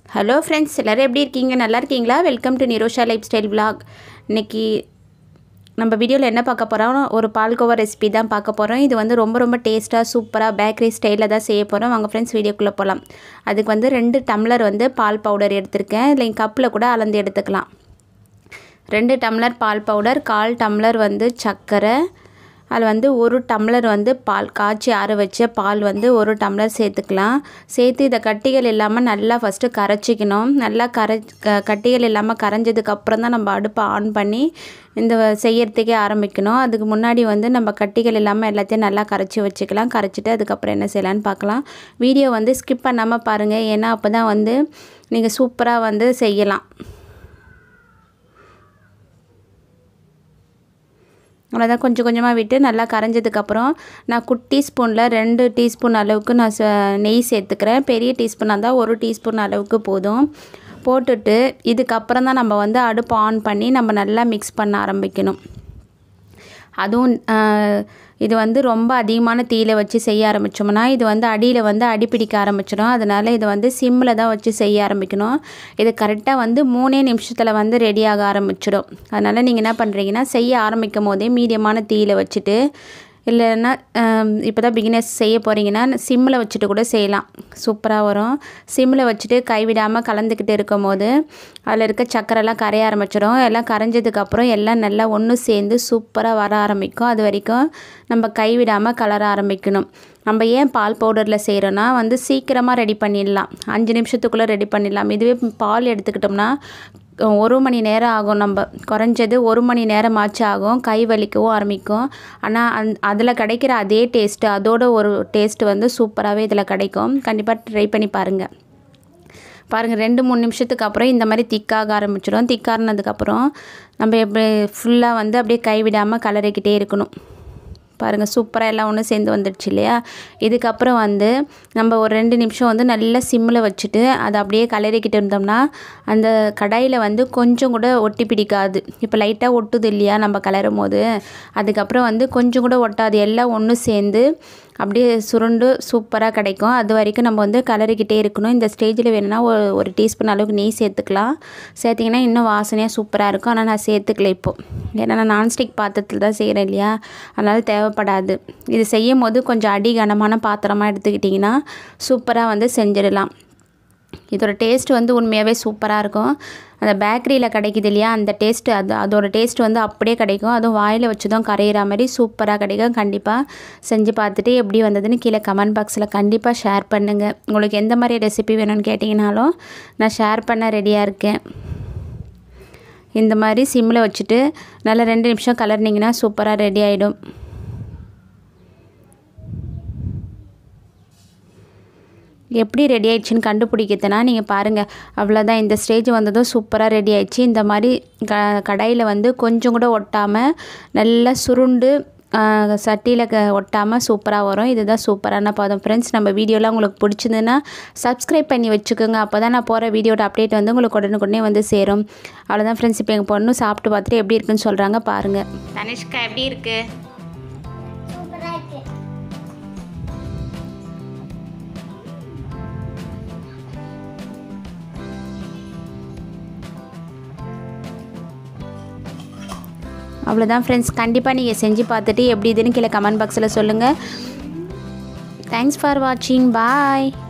hello friends எல்லோரும் எப்படி இருக்கீங்க நல்லா இருக்கீங்களா welcome to Nirosha lifestyle vlog இன்னைக்கு நம்ம வீடியோவில் என்ன பார்க்க போகிறோம் ஒரு பால்கோவா ரெசிபி தான் பார்க்க போகிறோம் இது வந்து ரொம்ப ரொம்ப டேஸ்ட்டாக சூப்பராக பேக்கரி ஸ்டைலில் தான் செய்ய போகிறோம் வாங்க ஃப்ரெண்ட்ஸ் வீடியோக்குள்ளே போகலாம் அதுக்கு வந்து ரெண்டு டம்ளர் வந்து பால் பவுடர் எடுத்திருக்கேன் இல்லை கப்பில் கூட அளந்து எடுத்துக்கலாம் ரெண்டு டம்ளர் பால் பவுடர் கால் டம்ளர் வந்து சர்க்கரை அதில் வந்து ஒரு டம்ளர் வந்து பால் காய்ச்சி ஆற வச்ச பால் வந்து ஒரு டம்ளர் சேர்த்துக்கலாம் சேர்த்து இதை கட்டிகள் இல்லாமல் நல்லா ஃபஸ்ட்டு கரைச்சிக்கணும் நல்லா கரை க கட்டிகள் இல்லாமல் கரைஞ்சதுக்கப்புறம் தான் நம்ம அடுப்பை ஆன் பண்ணி இந்த செய்யறதுக்கே ஆரம்பிக்கணும் அதுக்கு முன்னாடி வந்து நம்ம கட்டிகள் இல்லாமல் எல்லாத்தையும் நல்லா கரைச்சி வச்சுக்கலாம் கரைச்சிட்டு அதுக்கப்புறம் என்ன செய்யலான்னு பார்க்கலாம் வீடியோ வந்து ஸ்கிப் பண்ணாமல் பாருங்கள் ஏன்னா அப்போ தான் வந்து நீங்கள் சூப்பராக வந்து செய்யலாம் அவ்வளோதான் கொஞ்சம் கொஞ்சமாக விட்டு நல்லா கரைஞ்சதுக்கப்புறம் நான் குட்டி ஸ்பூனில் ரெண்டு டீஸ்பூன் அளவுக்கு நான் ச நெய் சேர்த்துக்கிறேன் பெரிய டீஸ்பூனாக இருந்தால் ஒரு டீஸ்பூன் அளவுக்கு போதும் போட்டுட்டு இதுக்கப்புறம் தான் நம்ம வந்து அடுப்பு ஆன் பண்ணி நம்ம நல்லா மிக்ஸ் பண்ண ஆரம்பிக்கணும் அதுவும் இது வந்து ரொம்ப அதிகமான தீயில வச்சு செய்ய ஆரம்பித்தோம்னா இது வந்து அடியில் வந்து அடிப்பிடிக்க ஆரம்பிச்சிடும் அதனால் இதை வந்து சிம்மில் தான் வச்சு செய்ய ஆரம்பிக்கணும் இது கரெக்டாக வந்து மூணே நிமிஷத்தில் வந்து ரெடியாக ஆரம்பிச்சிடும் அதனால் நீங்கள் என்ன பண்ணுறீங்கன்னா செய்ய ஆரம்பிக்கும் போதே மீடியமான தீயில வச்சுட்டு இல்லைன்னா இப்போ தான் பிகினர்ஸ் செய்ய போகிறீங்கன்னா சிம்மில் வச்சுட்டு கூட செய்யலாம் சூப்பராக வரும் சிம்மில் வச்சுட்டு கைவிடாமல் கலந்துக்கிட்டு இருக்கும் போது அதில் இருக்க சக்கரைலாம் கரைய ஆரம்பிச்சிடும் எல்லாம் கரைஞ்சதுக்கப்புறம் எல்லாம் நல்லா ஒன்று சேர்ந்து சூப்பராக வர ஆரம்பிக்கும் அது வரைக்கும் நம்ம கைவிடாமல் கலர ஆரம்பிக்கணும் நம்ம ஏன் பால் பவுடரில் செய்கிறோன்னா வந்து சீக்கிரமாக ரெடி பண்ணிடலாம் அஞ்சு நிமிஷத்துக்குள்ளே ரெடி பண்ணிடலாம் இதுவே பால் எடுத்துக்கிட்டோம்னா ஒரு மணி நேரம் ஆகும் நம்ம குறைஞ்சது ஒரு மணி நேரம் ஆச்சு ஆகும் கை வலிக்கவும் ஆரம்பிக்கும் ஆனால் அந் அதில் கிடைக்கிற அதே டேஸ்ட்டு அதோட ஒரு டேஸ்ட்டு வந்து சூப்பராகவே இதில் கிடைக்கும் கண்டிப்பாக ட்ரை பண்ணி பாருங்கள் பாருங்கள் ரெண்டு மூணு நிமிஷத்துக்கு அப்புறம் இந்த மாதிரி திக்காக ஆரம்பிச்சிடும் திக்காறினதுக்கப்புறம் நம்ம எப்படி ஃபுல்லாக வந்து அப்படியே கைவிடாமல் கலரிக்கிட்டே இருக்கணும் பாருங்கள் சூப்பராக எல்லாம் ஒன்று சேர்ந்து வந்துடுச்சு இல்லையா இதுக்கப்புறம் வந்து நம்ம ஒரு ரெண்டு நிமிஷம் வந்து நல்லா சிம்மில் வச்சுட்டு அதை அப்படியே கலரிக்கிட்டு இருந்தோம்னா அந்த கடாயில் வந்து கொஞ்சம் கூட ஒட்டி பிடிக்காது இப்போ லைட்டாக ஒட்டுது இல்லையா நம்ம கலரும் போது அதுக்கப்புறம் வந்து கொஞ்சம் கூட ஒட்டாது எல்லாம் ஒன்று சேர்ந்து அப்படியே சுருண்டு சூப்பராக கிடைக்கும் அது வரைக்கும் நம்ம வந்து கலரிக்கிட்டே இருக்கணும் இந்த ஸ்டேஜில் வேணும்னா ஒரு ஒரு டீஸ்பூன் அளவுக்கு நெய் சேர்த்துக்கலாம் சேர்த்திங்கன்னா இன்னும் வாசனையாக சூப்பராக இருக்கும் ஆனால் நான் சேர்த்துக்கல இப்போது ஏன்னா நான் நான்ஸ்டிக் பாத்திரத்தில் தான் செய்கிறேன் இல்லையா அதனால் தேவைப்படாது இது செய்யும் போது கொஞ்சம் அடி கனமான பாத்திரமாக எடுத்துக்கிட்டிங்கன்னா சூப்பராக வந்து செஞ்சிடலாம் இதோட டேஸ்ட் வந்து உண்மையாகவே சூப்பராக இருக்கும் அந்த பேக்கரியில் கிடைக்குது இல்லையா அந்த டேஸ்ட்டு அது அதோட டேஸ்ட் வந்து அப்படியே கிடைக்கும் அதுவும் வாயில் வச்சு தான் கரையிற மாதிரி சூப்பராக கிடைக்கும் கண்டிப்பாக செஞ்சு பார்த்துட்டு எப்படி வந்ததுன்னு கீழே கமெண்ட் பாக்ஸில் கண்டிப்பாக ஷேர் பண்ணுங்கள் உங்களுக்கு எந்த மாதிரி ரெசிபி வேணும்னு கேட்டிங்கனாலும் நான் ஷேர் பண்ண ரெடியாக இருக்கேன் இந்த மாதிரி சிம்மில் வச்சுட்டு நல்லா ரெண்டு நிமிஷம் கலர்னிங்கன்னா சூப்பராக ரெடி ஆகிடும் எப்படி ரெடி ஆயிடுச்சுன்னு கண்டுபிடிக்கிறதுனா நீங்கள் பாருங்கள் அவ்வளோதான் இந்த ஸ்டேஜ் வந்ததும் சூப்பராக ரெடி ஆயிடுச்சு இந்த மாதிரி க கடாயில் வந்து கொஞ்சம் கூட ஒட்டாமல் நல்லா சுருண்டு சட்டியில் க ஒட்டாமல் சூப்பராக வரும் இதுதான் சூப்பரான பதம் ஃப்ரெண்ட்ஸ் நம்ம வீடியோலாம் உங்களுக்கு பிடிச்சிருந்துன்னா சப்ஸ்கிரைப் பண்ணி வச்சுக்கோங்க அப்போ தான் நான் போகிற வீடியோட அப்டேட் வந்து உங்களுக்கு உடனுக்குடனே வந்து சேரும் அவ்வளோதான் ஃப்ரெண்ட்ஸ் இப்போ எங்கள் பொண்ணு சாப்பிட்டு பார்த்துட்டு எப்படி இருக்குன்னு சொல்கிறாங்க பாருங்கள் தனிஷ்கா எப்படி இருக்குது அவ்வளோதான் ஃப்ரெண்ட்ஸ் கண்டிப்பாக நீங்கள் செஞ்சு பார்த்துட்டு எப்படி இதுன்னு கீழே கமெண்ட் பாக்ஸில் சொல்லுங்கள் தேங்க்ஸ் ஃபார் வாட்சிங் பாய்